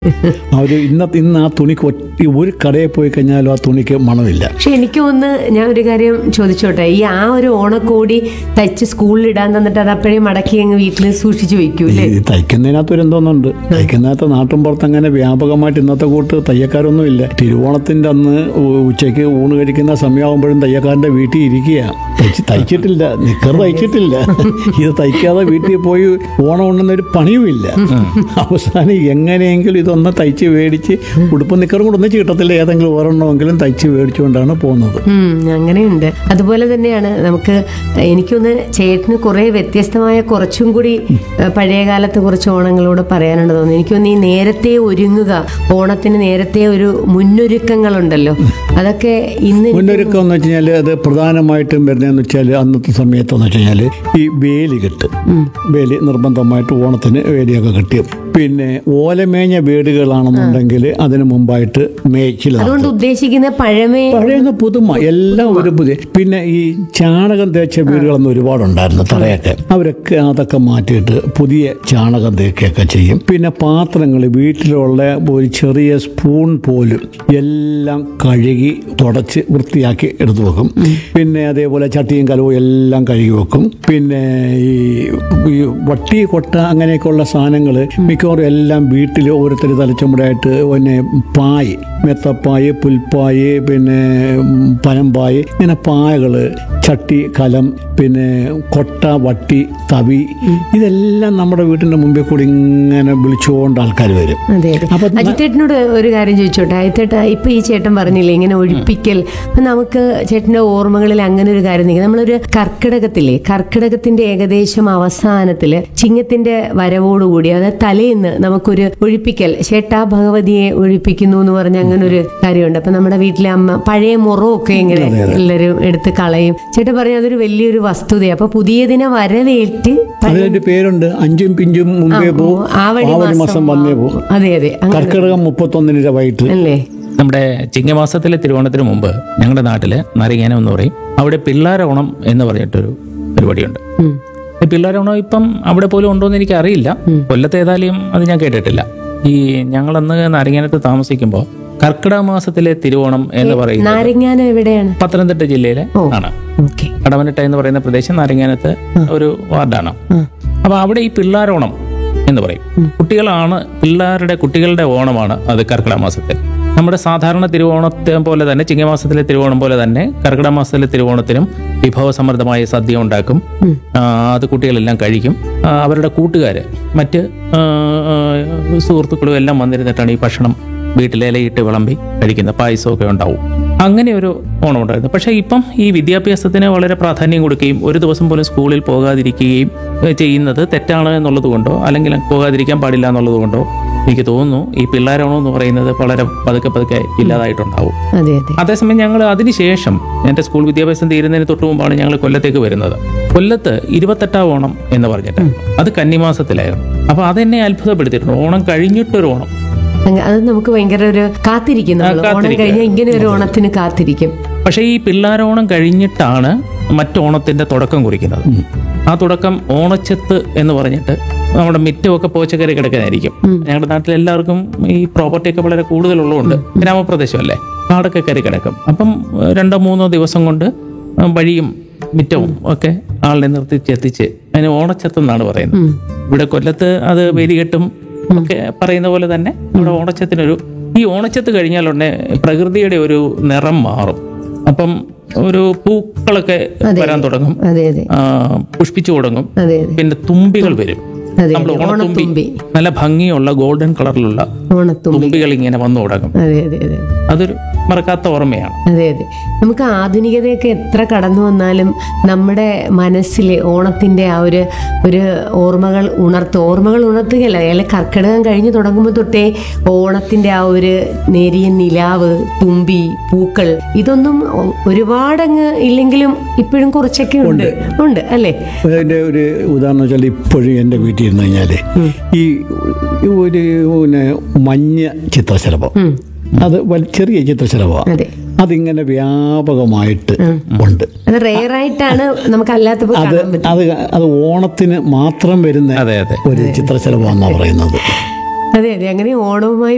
ആ ഒരു ഇന്നത്തെ ഇന്ന് ആ തുണിക്ക് ഒറ്റ ഒരു കടയിൽ പോയി കഴിഞ്ഞാലും ആ തുണിക്ക് മണമില്ല പക്ഷെ എനിക്ക് ഒന്ന് ഞാൻ ഒരു കാര്യം ചോദിച്ചോട്ടെ ഈ ആ ഒരു ഓണക്കോടി തയ്ച്ച് സ്കൂളിൽ ഇടാൻ തന്നിട്ട് അത് അപ്പോഴേ മടക്കി അങ്ങ് വീട്ടിൽ സൂക്ഷിച്ചു വെക്കൂ അല്ലേ ഈ തയ്ക്കുന്നതിനകത്ത് ഒരു എന്തോന്നുണ്ട് തയ്ക്കുന്നതിനകത്ത് നാട്ടും പുറത്ത് അങ്ങനെ വ്യാപകമായിട്ട് ഇന്നത്തെ കൂട്ട് തയ്യക്കാരൊന്നും ഇല്ല തിരുവോണത്തിന്റെ അന്ന് ഉ- ഉച്ചയ്ക്ക് ഊണ് കഴിക്കുന്ന സമയമാകുമ്പോഴും തയ്യക്കാരന്റെ വീട്ടിൽ ഇരിക്കുക തയ്ച്ച് തയ്ച്ചിട്ടില്ല നിക്കർ തയ്ച്ചിട്ടില്ല ഇത് തയ്ക്കാതെ വീട്ടിൽ പോയി ഓണം ഉണ്ടെന്ന ഒരു പണിയുമില്ല അവസാനം എങ്ങനെയെങ്കിലും ഇതൊന്ന് തയ്ച്ച് മേടിച്ച് ഉടുപ്പ് നിക്കറും കൂടെ ഒന്നിച്ച് കിട്ടത്തില്ല ഏതെങ്കിലും ഒരെണ്ണമെങ്കിലും തയ്ച്ച് മേടിച്ചുകൊണ്ടാണ് പോകുന്നത് ഉം, അങ്ങനെയുണ്ട് അതുപോലെ തന്നെയാണ് നമുക്ക് എനിക്കൊന്ന് ചേട്ടന് കുറെ വ്യത്യസ്തമായ കുറച്ചും കൂടി ഏഹ്, പഴയ കാലത്ത് കുറച്ച് ഓണങ്ങളോട് പറയാനുണ്ട് തോന്നുന്നു എനിക്കൊന്ന് ഈ നേരത്തെ ഒരുങ്ങുക ഓണത്തിന് നേരത്തെ ഒരു മുന്നൊരുക്കങ്ങളുണ്ടല്ലോ അതൊക്കെ ഇന്ന് എനിക്ക് മുന്നൊരുക്കം എന്ന് വെച്ച് കഴിഞ്ഞാൽ അത് പ്രധാനമായിട്ടും വരുന്നതെന്ന് വെച്ചാൽ അന്നത്തെ സമയത്തെന്ന് വെച്ച് കഴിഞ്ഞാൽ ഈ വേലി കെട്ട് വേലി നിർബന്ധമായിട്ട് ഓണത്തിന് വേലിയൊക്കെ കെട്ടി പിന്നെ ഓലമേഞ്ഞ വീടുകളാണെന്നുണ്ടെങ്കിൽ അതിന് മുമ്പായിട്ട് മേച്ചിൽ അതുകൊണ്ട് ഉദ്ദേശിക്കുന്ന പഴമേ പഴയ പുതുമ എല്ലാം ഒരു പുതിയ പിന്നെ ഈ ചാണകം തേച്ച വീടുകളൊന്നും ഒരുപാടുണ്ടായിരുന്നു തറയൊക്കെ അവരൊക്കെ അതൊക്കെ മാറ്റിയിട്ട് പുതിയ ചാണകം തേക്കുകയൊക്കെ ചെയ്യും പിന്നെ പാത്രങ്ങൾ വീട്ടിലുള്ള ഒരു ചെറിയ സ്പൂൺ പോലും എല്ലാം കഴുകി തുടച്ച് വൃത്തിയാക്കി എടുത്തു വെക്കും പിന്നെ അതേപോലെ ചട്ടിയും കലവും എല്ലാം കഴുകി വെക്കും പിന്നെ ഈ ഈ വട്ടി കൊട്ട അങ്ങനെയൊക്കെയുള്ള സാധനങ്ങൾ മിക്കവാറും എല്ലാം വീട്ടിൽ ഓരോരുത്തർ തലച്ചുമടായിട്ട് പിന്നെ പായ് മെത്തപ്പായ് പുൽപ്പായ് പിന്നെ ഉം, പനമ്പായ് ഇങ്ങനെ പായകൾ ചട്ടി കലം പിന്നെ കൊട്ട വട്ടി തവി ഇതെല്ലാം നമ്മുടെ വീട്ടിൻ്റെ മുമ്പിൽ കൂടി ഇങ്ങനെ വിളിച്ചുകൊണ്ട് ആൾക്കാർ വരും അതെ അതെ അപ്പൊ അജിത്തേട്ടനോട് ഒരു കാര്യം ചോദിച്ചോട്ടെ അജിത്തേട്ട ഇപ്പൊ ഈ ചേട്ടൻ പറഞ്ഞില്ലേ ഇങ്ങനെ ഒഴിപ്പിക്കൽ അപ്പൊ നമുക്ക് ചേട്ടന്റെ ഓർമ്മകളിൽ അങ്ങനെ ഒരു കാര്യം നിൽക്കും നമ്മളൊരു കർക്കിടകത്തില്ലേ കർക്കിടകത്തിന്റെ ഏകദേശം അവസാനത്തില് ചിങ്ങത്തിന്റെ വരവോടുകൂടി അതായത് തലേന്ന് നമുക്കൊരു ഒഴിപ്പിക്കൽ ചേട്ടാ ഭഗവതിയെ ഒഴിപ്പിക്കുന്നു എന്ന് പറഞ്ഞ അങ്ങനെ ഒരു കാര്യമുണ്ട് അപ്പൊ നമ്മുടെ വീട്ടിലെ അമ്മ പഴയ മുറമൊക്കെ ഇങ്ങനെ എല്ലാവരും എടുത്ത് കളയും ചേട്ടൻ പറഞ്ഞ അതൊരു വലിയൊരു വസ്തുതയാണ് അപ്പൊ പുതിയതിനെ വരവേറ്റ് അതിനൊരു പേരുണ്ട് അഞ്ചും പിഞ്ചും മുമ്പേ പോവും ആവണി ആവണി മാസം വന്നേ പോവും അതെ അതെ അങ്ങനെ കർക്കിടകം മുപ്പത്തൊന്നിന് വൈകിട്ട് അല്ലേ നമ്മുടെ ചിങ്ങമാസത്തിലെ തിരുവോണത്തിന് മുമ്പ് ഞങ്ങളുടെ നാട്ടില് നരങ്ങാനം എന്ന് പറയും അവിടെ പിള്ളാരോണം എന്ന് പറഞ്ഞിട്ടൊരു പരിപാടിയുണ്ട് ഉം. ഈ പിള്ളാരോണം ഇപ്പം അവിടെ പോലും ഉണ്ടോ എന്ന് എനിക്ക് അറിയില്ല കൊല്ലത്ത് ഏതായാലും അത് ഞാൻ കേട്ടിട്ടില്ല ഈ ഞങ്ങളന്ന് നാരങ്ങാനത്ത് താമസിക്കുമ്പോൾ കർക്കിടക മാസത്തിലെ തിരുവോണം എന്ന് പറയുന്നത് നാരങ്ങാനം എവിടെയാണ് പത്തനംതിട്ട ജില്ലയിലെ ഓ. ആണ് ഓക്കെ കടമനിട്ട എന്ന് പറയുന്ന പ്രദേശം നാരങ്ങാനത്ത് ഒരു വാർഡാണ് അപ്പൊ അവിടെ ഈ പിള്ളാരോണം എന്ന് പറയും കുട്ടികളാണ് പിള്ളേരുടെ കുട്ടികളുടെ ഓണമാണ് അത് കർക്കിടക മാസത്തിൽ നമ്മുടെ സാധാരണ തിരുവോണത്തെ പോലെ തന്നെ ചിങ്ങമാസത്തിലെ തിരുവോണം പോലെ തന്നെ കർക്കിടക മാസത്തിലെ തിരുവോണത്തിനും വിഭവസമൃദ്ധമായ സദ്യ ഉണ്ടാക്കും ആ, അത് കുട്ടികളെല്ലാം കഴിക്കും ആ, അവരുടെ കൂട്ടുകാര് മറ്റ് ആ, ആ, സുഹൃത്തുക്കളും എല്ലാം വന്നിരുന്നിട്ടാണ് ഈ ഭക്ഷണം വീട്ടിൽ ഇലയിട്ട് വിളമ്പി കഴിക്കുന്ന പായസമൊക്കെ ഉണ്ടാവും അങ്ങനെ ഒരു ഓണം ഉണ്ടായിരുന്നു പക്ഷേ ഇപ്പം ഈ വിദ്യാഭ്യാസത്തിന് വളരെ പ്രാധാന്യം കൊടുക്കുകയും ഒരു ദിവസം പോലും സ്കൂളിൽ പോകാതിരിക്കുകയും ഏഹ്, ചെയ്യുന്നത് തെറ്റാണ് എന്നുള്ളത് കൊണ്ടോ അല്ലെങ്കിൽ പോകാതിരിക്കാൻ പാടില്ല എന്നുള്ളത് കൊണ്ടോ എനിക്ക് തോന്നുന്നു ഈ പിള്ളേരോണം എന്ന് പറയുന്നത് വളരെ പതുക്കെ പതുക്കെ ഇല്ലാതായിട്ടുണ്ടാവും അതെ അതെ അതേസമയം ഞങ്ങൾ അതിനുശേഷം എൻ്റെ സ്കൂൾ വിദ്യാഭ്യാസം തീരുന്നതിന് തൊട്ട് മുമ്പാണ് ഞങ്ങൾ കൊല്ലത്തേക്ക് വരുന്നത് കൊല്ലത്ത് ഇരുപത്തെട്ടാം ഓണം എന്ന് പറഞ്ഞിട്ട് അത് കന്നിമാസത്തിലായിരുന്നു അപ്പോൾ അതെന്നെ അത്ഭുതപ്പെടുത്തിയിട്ടുണ്ട് ഓണം കഴിഞ്ഞിട്ടൊരു ഓണം അങ്ങ് അത് നമുക്ക് ഭയങ്കര ഒരു കാത്തിരിക്കും നമ്മൾ ഓണം കാത്തിരിക്കുക. കഴിഞ്ഞാൽ ഇങ്ങനെ ഒരു ഓണത്തിന് കാത്തിരിക്കും പക്ഷേ ഈ പിള്ളാരോണം കഴിഞ്ഞിട്ടാണ് മറ്റോണത്തിന്റെ തുടക്കം കുറിക്കുന്നത് ആ തുടക്കം ഓണച്ചത്ത് എന്ന് പറഞ്ഞിട്ട് നമ്മുടെ മിറ്റമൊക്കെ പോച്ചക്കറി കിടക്കാനായിരിക്കും ഞങ്ങളുടെ നാട്ടിൽ എല്ലാവർക്കും ഈ പ്രോപ്പർട്ടി ഒക്കെ വളരെ കൂടുതലുള്ളതുകൊണ്ട് ഗ്രാമപ്രദേശമല്ലേ കാടൊക്കെ കയറി കിടക്കും അപ്പം ഏഹ്, രണ്ടോ മൂന്നോ ദിവസം കൊണ്ട് ആ, വഴിയും മിറ്റവും ഒക്കെ ആളിനെ നിർത്തി ചെത്തിച്ച് അതിന് ഓണച്ചത്തെന്നാണ് പറയുന്നത് ഇവിടെ കൊല്ലത്ത് അത് വേലികെട്ടും ഒക്കെ പറയുന്ന പോലെ തന്നെ ഇവിടെ ഓണച്ചത്തിനൊരു ഈ ഓണച്ചത്ത് കഴിഞ്ഞാലുടനെ പ്രകൃതിയുടെ ഒരു നിറം മാറും അപ്പം ഒരു പൂക്കളൊക്കെ വരാൻ തുടങ്ങും അതെ അതെ ആ, പുഷ്പിച്ചു തുടങ്ങും അതെ അതെ പിന്നെ തുമ്പികൾ വരും അതെ നമ്മൾ അതെ ഓണത്തുമ്പി ഓണത്തുമ്പി നല്ല ഭംഗിയുള്ള ഗോൾഡൻ കളറിലുള്ള ഓണത്തുമ്പി തുമ്പികൾ ഇങ്ങനെ വന്നു തുടങ്ങും അതെ അതെ അതെ അതൊരു മറക്കാത്ത ഓർമ്മയാണ് അതെ അതെ നമുക്ക് ആധുനികതയൊക്കെ എത്ര കടന്നു വന്നാലും നമ്മുടെ മനസ്സിൽ ഓണത്തിന്റെ ആ ഒരു ഒരു ഓർമ്മകൾ ഉണർത്തും ഓർമ്മകൾ ഉണർത്തുകയല്ല അയാൾ കർക്കിടകം കഴിഞ്ഞ് തുടങ്ങുമ്പോൾ തൊട്ടേ ഓണത്തിന്റെ ആ ഒരു നേരിയ നിലാവ് തുമ്പി പൂക്കൾ ഇതൊന്നും ഒ- ഒരുപാടങ്ങ് ഇല്ലെങ്കിലും ഇപ്പോഴും കുറച്ചൊക്കെ ഉണ്ട് ഉണ്ട് അല്ലേ അതിൻ്റെ ഒരു ഉദാഹരണം വെച്ചാൽ ഇപ്പോഴും എൻ്റെ വീട്ടിൽ ഇരുന്ന് കഴിഞ്ഞാൽ ഈ ഒരു പിന്നെ മഞ്ഞ ചിത്രശലഭം അത് വൽ- ചെറിയ ചിത്രശലഭമാണ് അതെ അതിങ്ങനെ വ്യാപകമായിട്ട് ഉണ്ട് അത് റെയർ ആയിട്ടാണ് നമുക്ക് അല്ലാത്തപ്പോൾ അത് കാണാൻ പറ്റും അത് അത് ഓണത്തിന് മാത്രം വരുന്ന അതെ അതെ ഒരു ചിത്രശലഭം എന്നാണ് പറയുന്നത് അതെ അതെ അങ്ങനെ ഓണവുമായി